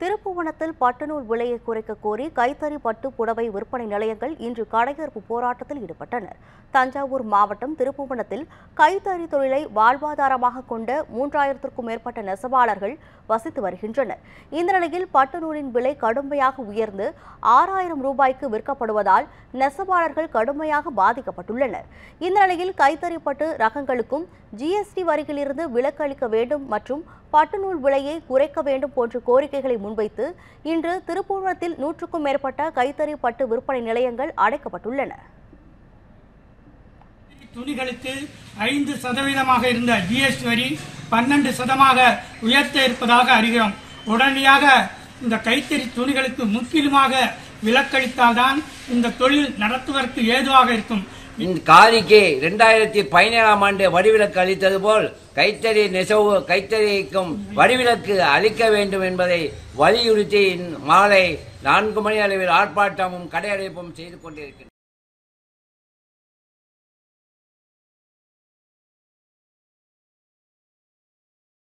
திருப்புவனத்தில் பட்டுநூல் விலையை குறைக்க கோரி கைத்தறி பட்டு புடவை விற்பனை நிலையங்கள் இன்று கடையறுப்பு போராட்டத்தில் ஈடுபட்டனர் தஞ்சாவூர் மாவட்டம் திருப்புவனத்தில் கைத்தறி தொழிலை வாழ்வாதாரமாக கொண்ட மூன்றாயிரத்திற்கும் மேற்பட்ட நெசவாளர்கள் வசித்து வருகின்றனர் இந்த நிலையில் பட்டு நூலின் விலை கடுமையாக உயர்ந்து ஆறாயிரம் ரூபாய்க்கு விற்கப்படுவதால் நெசவாளர்கள் கடுமையாக பாதிக்கப்பட்டுள்ளனர் இந்த நிலையில் கைத்தறி பட்டு ரகங்களுக்கும் ஜிஎஸ்டி வரியிலிருந்து விலக்கு அளிக்க வேண்டும் மற்றும் பட்டுநூல் விலையை குறைக்க வேண்டும் போன்ற கோரிக்கைகளை முன்வைத்து இன்று திருப்பூரத்தில் நூற்றுக்கும் மேற்பட்ட கைத்தறி பட்டு விற்பனை நிலையங்கள் அடைக்கப்பட்டுள்ளன துணிகளுக்கு ஐந்து சதவீதமாக இருந்த ஜிஎஸ்டி வரி பன்னெண்டு சதமாக உயர்த்த இருப்பதாக அறிகிறோம் உடனடியாக இந்த கைத்தறி துணிகளுக்கு முற்றிலுமாக விலக்களித்தால்தான் இந்த தொழில் நடத்துவதற்கு ஏதுவாக இருக்கும் இந்த காரிக்கு ரெண்டாயிரத்தி பதினேழாம் ஆண்டு வரிவிலக்கு அளித்தது போல் கைத்தறி நெசவு கைத்தறிக்கும் வரிவிலக்கு அளிக்க வேண்டும் என்பதை வலியுறுத்தி மாலை நான்கு மணி அளவில் ஆர்ப்பாட்டமும் கடையடைப்பும் செய்து கொண்டிருக்கின்றனர்